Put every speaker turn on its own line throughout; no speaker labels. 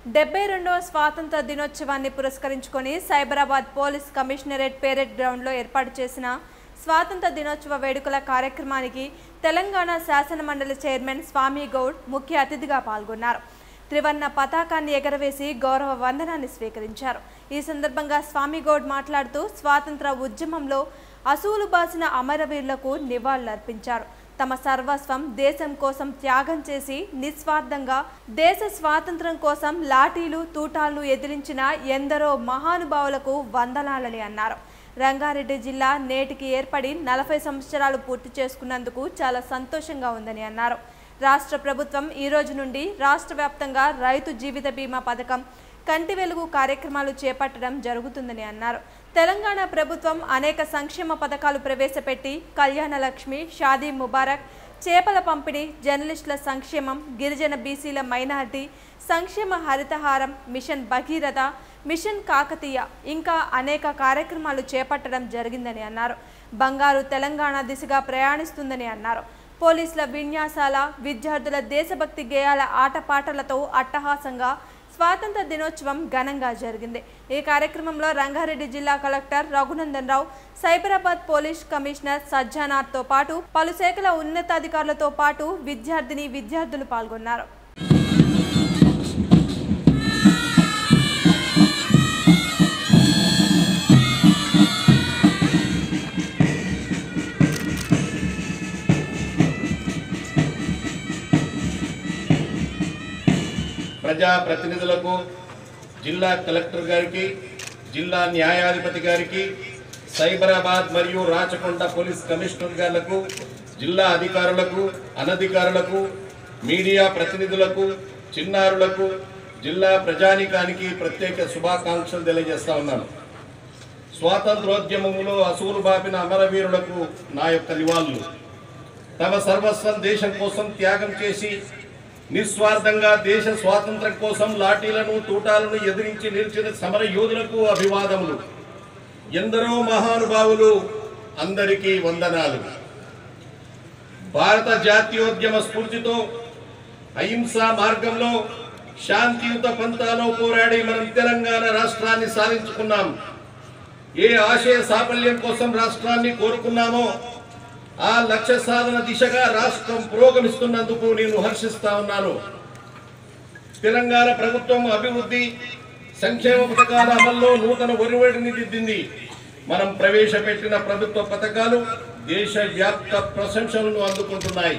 డెబ్బై రెండవ స్వాతంత్ర దినోత్సవాన్ని పురస్కరించుకొని సైబరాబాద్ పోలీస్ కమిషనరేట్ పేరెడ్ గ్రౌండ్లో ఏర్పాటు చేసిన స్వాతంత్ర దినోత్సవ వేడుకల కార్యక్రమానికి తెలంగాణ శాసన మండలి చైర్మన్ స్వామి గౌడ్ ముఖ్య అతిథిగా పాల్గొన్నారు త్రివర్ణ పతాకాన్ని ఎగరవేసి గౌరవ వందనాన్ని స్వీకరించారు ఈ సందర్భంగా స్వామి గౌడ్ మాట్లాడుతూ స్వాతంత్ర ఉద్యమంలో అసూలు బాసిన అమరవీరులకు నివాళులర్పించారు తమ సర్వస్వం దేశం కోసం త్యాగం చేసి నిస్వార్థంగా దేశ స్వాతంత్రం కోసం లాఠీలు తూటాలు ఎదిరించిన ఎందరో మహానుభావులకు వందనాలని అన్నారు రంగారెడ్డి జిల్లా నేటికి ఏర్పడి నలభై సంవత్సరాలు పూర్తి చేసుకున్నందుకు చాలా సంతోషంగా ఉందని అన్నారు రాష్ట్ర ప్రభుత్వం ఈ రోజు నుండి రాష్ట్ర వ్యాప్తంగా రైతు జీవిత బీమా పథకం కంటి వెలుగు కార్యక్రమాలు చేపట్టడం జరుగుతుందని అన్నారు తెలంగాణ ప్రభుత్వం అనేక సంక్షేమ పథకాలు ప్రవేశపెట్టి కళ్యాణ లక్ష్మి షాదీ ముబారక్ చేపల పంపిణీ జర్నలిస్టుల సంక్షేమం గిరిజన బీసీల మైనార్టీ సంక్షేమ హరితహారం మిషన్ భగీరథ మిషన్ కాకతీయ ఇంకా అనేక కార్యక్రమాలు చేపట్టడం జరిగిందని అన్నారు బంగారు తెలంగాణ దిశగా ప్రయాణిస్తుందని అన్నారు పోలీసుల విన్యాసాల విద్యార్థుల దేశభక్తి గేయాల ఆటపాటలతో అట్టహాసంగా స్వాతంత్ర దినోత్సవం ఘనంగా జరిగింది ఈ కార్యక్రమంలో రంగారెడ్డి జిల్లా collector Raghunandan Rao Cyberabad police commissioner సజ్జానాథ్తో పాటు పలు శాఖల ఉన్నతాధికారులతో పాటు విద్యార్థిని విద్యార్థులు పాల్గొన్నారు
ప్రజా ప్రతినిధులకు జిల్లా కలెక్టర్ గారికి జిల్లా న్యాయాధిపతి గారికి సైబరాబాద్ మరియు రాచకొండ పోలీస్ కమిషనర్ గారులకు జిల్లా అధికారులకు అనధికారులకు మీడియా ప్రతినిధులకు చిన్నారులకు జిల్లా ప్రజానికానికి ప్రత్యేక శుభాకాంక్షలు తెలియజేస్తా ఉన్నాను స్వాతంత్రోద్యమంలో అసూలు బాపిన అమరవీరులకు నా యొక్క నివాళులు తమ సర్వస్వం దేశం కోసం త్యాగం చేసి నిస్వార్థంగా దేశ స్వాతంత్రం కోసం లాఠీలను తూటాలను ఎదిరించి నిలిచిన సమర యోధులకు అభివాదములు ఎందరో మహానుభావులు అందరికీ వందనాలు భారత జాతీయోద్యమ స్ఫూర్తితో అహింసా మార్గంలో శాంతియుత పంతాలో పోరాడి మనం తెలంగాణ రాష్ట్రాన్ని సాధించుకున్నాం ఏ ఆశయ సాఫల్యం కోసం రాష్ట్రాన్ని కోరుకున్నామో ఆ లక్ష్య సాధన దిశగా రాష్ట్రం పురోగమిస్తున్నందుకు నేను హర్షిస్తా ఉన్నాను తెలంగాణ ప్రభుత్వం అభివృద్ధి సంక్షేమ పథకాల అమల్లో నూతన ఒరివడిని దిద్దింది మనం ప్రవేశపెట్టిన ప్రభుత్వ పథకాలు దేశవ్యాప్త ప్రశంసలను అందుకుంటున్నాయి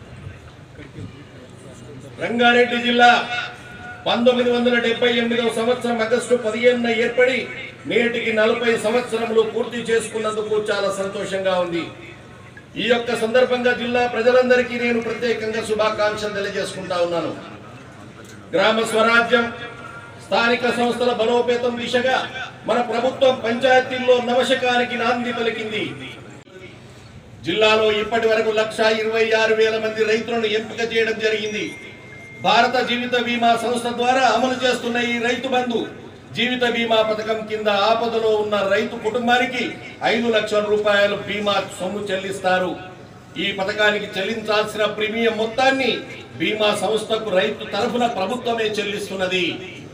రంగారెడ్డి జిల్లా పంతొమ్మిది వందల డెబ్బై ఎనిమిదవ సంవత్సరం ఆగస్టు పదిహేనున ఏర్పడి నేటికి నలభై సంవత్సరములు పూర్తి చేసుకున్నందుకు చాలా సంతోషంగా ఉంది ఈ యొక్క సందర్భంగా జిల్లా ప్రజలందరికీ నేను ప్రత్యేకంగా శుభాకాంక్షలు తెలియజేసుకుంటా ఉన్నాను గ్రామ స్వరాజ్యం స్థానిక సంస్థల బలోపేతం దిశగా మన ప్రభుత్వం పంచాయతీల్లో నవశకానికి నాంది పలికింది జిల్లాలో ఇప్పటి వరకు లక్ష ఇరవై ఆరు వేల మంది రైతులను ఎంపిక చేయడం జరిగింది భారత జీవిత బీమా సంస్థ ద్వారా అమలు చేస్తున్న ఈ రైతు బంధు జీవిత బీమా పథకం కింద ఆపదలో ఉన్న రైతు కుటుంబానికి ఐదు లక్షల రూపాయల బీమా సొమ్ము చెల్లిస్తారు ఈ పథకానికి చెల్లించాల్సిన ప్రీమియం మొత్తాన్ని బీమా సంస్థకు రైతు తరఫున ప్రభుత్వమే చెల్లిస్తున్నది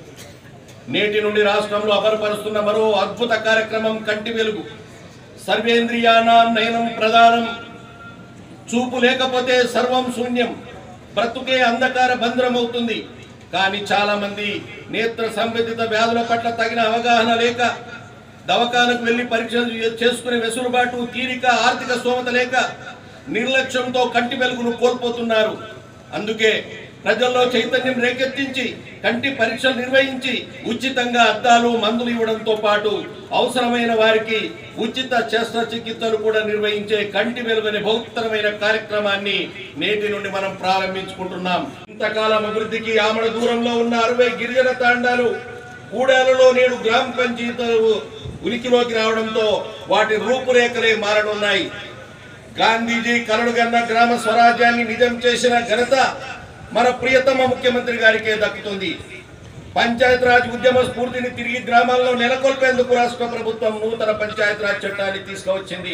నేటి నుండి రాష్ట్రంలో అమలుపరుస్తున్న మరో అద్భుత కార్యక్రమం కంటి వెలుగు సర్వేంద్రియానాం నయనం ప్రధానం చూపు లేకపోతే సర్వం శూన్యం బ్రతుకే అంధకార బంధ్రమవుతుంది కానీ చాలా మంది నేత్ర సంబంధిత వ్యాధుల పట్ల తగిన అవగాహన లేక దవాఖానకు వెళ్లి పరీక్షలు చేసుకునే వెసులుబాటు తీరిక ఆర్థిక స్తోమత లేక నిర్లక్ష్యంతో కంటి వెలుగును కోల్పోతున్నారు అందుకే ప్రజల్లో చైతన్యం రేకెత్తించి కంటి పరీక్షలు నిర్వహించి ఉచితంగా అద్దాలు మందులు ఇవ్వడంతో పాటు అవసరమైన వారికి ఉచిత శస్త్రచికిత్సలు కూడా నిర్వహించే కంటి వెలుగనే బహుత్తరమైన కార్యక్రమాన్ని నేటి నుండి మనం ప్రారంభించుకుంటున్నాం ఇంతకాలం అభివృద్ధికి ఆమడ దూరంలో ఉన్న అరవై గిరిజన తాండాలు కూడాలలో నేడు గ్రామ పంచాయతీలు ఉనికిలోకి రావడంతో వాటి రూపురేఖలే మారనున్నాయి గాంధీజీ కలడుగన్న గ్రామ స్వరాజ్యాన్ని నిజం చేసిన ఘనత మన ప్రియతమ ముఖ్యమంత్రి గారికే దక్కుతుంది పంచాయతీరాజ్ ఉద్యమ స్ఫూర్తిని తిరిగి గ్రామాల్లో నెలకొల్పేందుకు రాష్ట్ర ప్రభుత్వం నూతన పంచాయతీరాజ్ చట్టాన్ని తీసుకువచ్చింది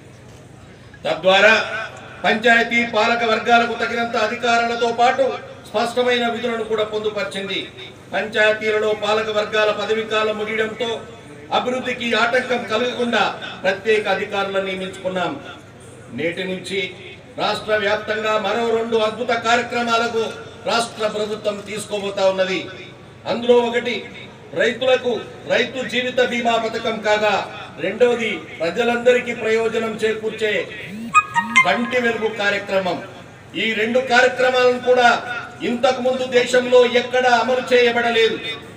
తద్వారా పంచాయతీ పాలక వర్గాలకు తగినంత అధికారాలతో పాటు స్పష్టమైన విధులను కూడా పొందుపరిచింది పంచాయతీలలో పాలక వర్గాల పదవి కాలం ముగియడంతో అభివృద్ధికి ఆటంకం కలగకుండా ప్రత్యేక అధికారులను నియమించుకున్నాం నేటి నుంచి రాష్ట్ర వ్యాప్తంగా మరో రెండు అద్భుత కార్యక్రమాలకు రాష్ట్ర ప్రభుత్వం తీసుకోబోతా ఉన్నది అందులో ఒకటి రైతులకు రైతు జీవిత బీమా పథకం కాగా రెండవది ప్రజలందరికీ ప్రయోజనం చేకూర్చే కంటి వెలుగు కార్యక్రమం ఈ రెండు కార్యక్రమాలను కూడా ఇంతకు ముందు దేశంలో ఎక్కడ అమలు చేయబడలేదు